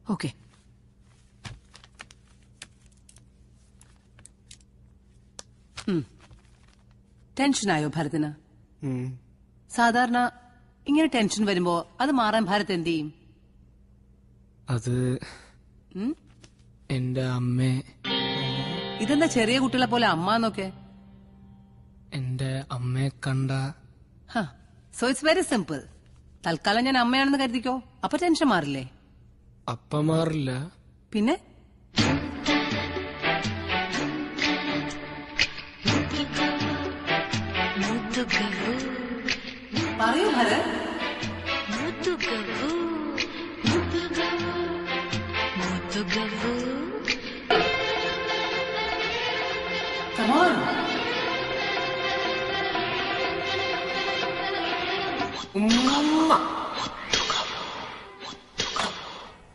Okay ടെൻഷനായോ ഭരതിന് സാധാരണ ഇങ്ങനെ tension വരുമ്പോ അത് മാറാൻ ഭാരത് എന്ത് ചെയ്യും അത് ഉം? എന്റെ അമ്മേ ഇതെന്താ ചെറിയ കുട്ടികളെ പോലെ അമ്മാന്നൊക്കെ എന്റെ അമ്മയെ കണ്ട സോ ഇറ്റ്സ് വെരി സിമ്പിൾ തൽക്കാലം ഞാൻ അമ്മയാണെന്ന് കരുതിക്കോ അപ്പൊ ടെൻഷൻ മാറില്ലേ അപ്പ മാറില്ല പിന്നെ മുത്തുകവു പറയൂ ഭരത് മുത്തുകവു മുത്തുകവു മുത്തുകവു Come on. ഉമ്മ